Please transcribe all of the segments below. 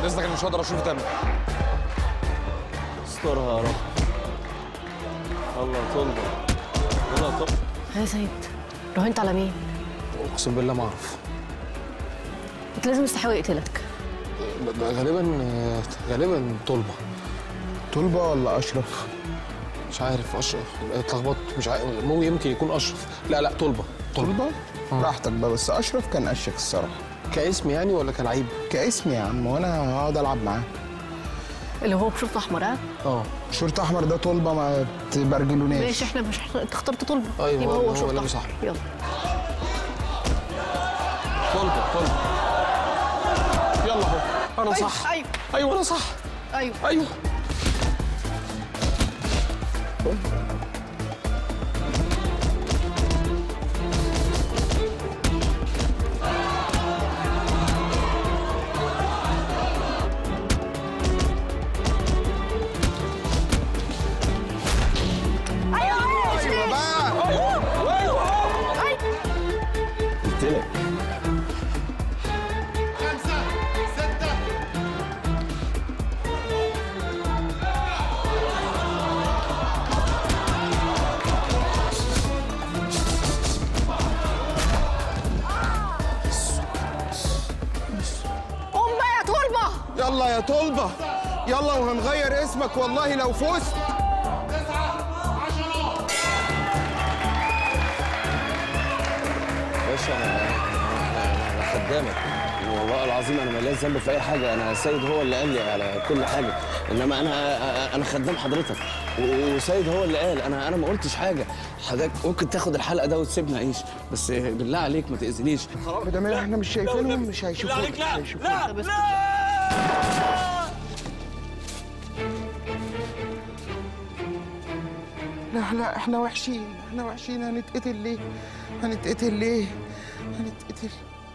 بعد اذنك انا مش هقدر اشوف تاني استرها يا رب الله طلبة الله طلبة يا سيد راهنت على مين؟ اقسم بالله ما اعرف انت لازم يستحوي يقتلك غالبا غالبا طلبه طلبة ولا أشرف؟ مش عارف اشرف اتلخبطت مش عارف مو يمكن يكون اشرف لا لا طلبه طلبة؟ براحتك بقى بس أشرف كان أشك الصراحة كاسم يعني ولا كلعيب كاسم يا عم وأنا هقعد ألعب معاه اللي هو بشرطة أحمر ها؟ اه شرطة أحمر ده طلبة ما تبرجلوناش ماشي احنا مش انت اخترت طلبة أيوة، يبقى هو- هو هو شرطة لابس أحمر أحمر. يلا طلبه طلبه يلا اهو انا أيوة، صح أيوة. ايوه انا صح أيوه ايوه أيوة بقى قلت لك خمسة ستة قوم بقى يا طلبة يلا يا طلبة يلا وهنغير اسمك والله لو فزت باشا انا انا أنا خدامك والله العظيم انا ماليش ذنب في اي حاجه انا سيد هو اللي قال لي على كل حاجه انما انا انا خدام حضرتك و- وسيد هو اللي قال انا انا ما قلتش حاجه حضرتك ممكن تاخد الحلقه ده وتسيبني اعيش بس بالله عليك ما تاذينيش ده احنا مش شايفينهم مش هيشوفوك مش هيشوفوك لا لا احنا وحشين احنا وحشين هنتقتل ليه هنتقتل ليه هنتقتل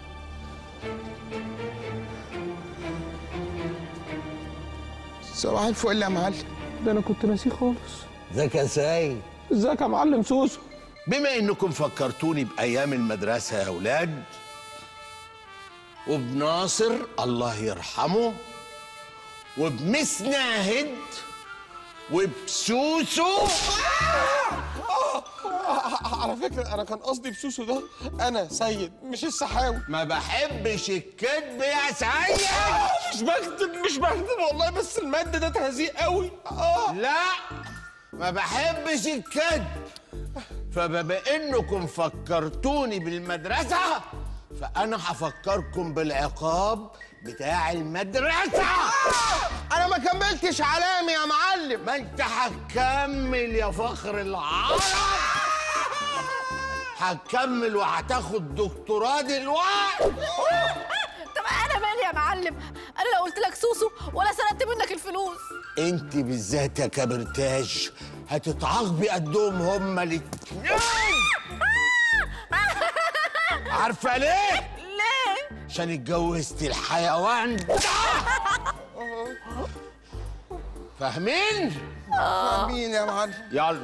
صباح الفل يا معلم ده انا كنت ناسيه خالص ازيك يا ساي ازيك يا معلم سوسو بما انكم فكرتوني بايام المدرسه يا اولاد وبناصر الله يرحمه وبمس ناهد وبسوسو على فكره انا كان قصدي بسوسو ده انا سيد مش السحاوي ما بحبش الكذب يا سيد مش بكذب مش بكذب والله بس الماده ده تهزيق قوي اه لا ما بحبش الكذب فبما انكم فكرتوني بالمدرسه فانا هفكركم بالعقاب بتاع المدرسه انا ما كملتش علامي يا معلم ما انت هتكمل يا فخر العرب هتكمل وهتاخد دكتوراه دلوقتي طب انا مالي يا معلم انا لو قلت لك سوسو ولا سرقت منك الفلوس انت بالذات يا كبرتاج هتتعاقبي قدهم هما الاتنين عارفه ليه ليه عشان اتجوزتي الحيوان ده فاهمين مين يا معلم يلا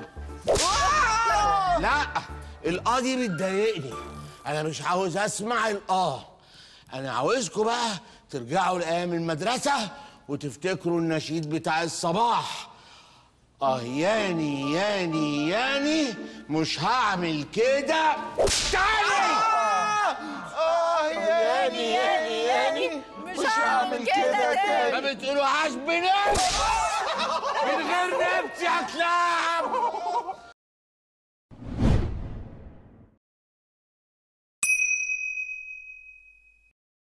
لا الاه دي بتضايقني انا مش عاوز اسمع الاه انا عاوزكم بقى ترجعوا لايام المدرسه وتفتكروا النشيد بتاع الصباح اه ياني ياني ياني مش هعمل كده تاني اه ياني ياني ياني مش هعمل كده ما بتقولوهاش بنفس من غير نفسي هتلاقي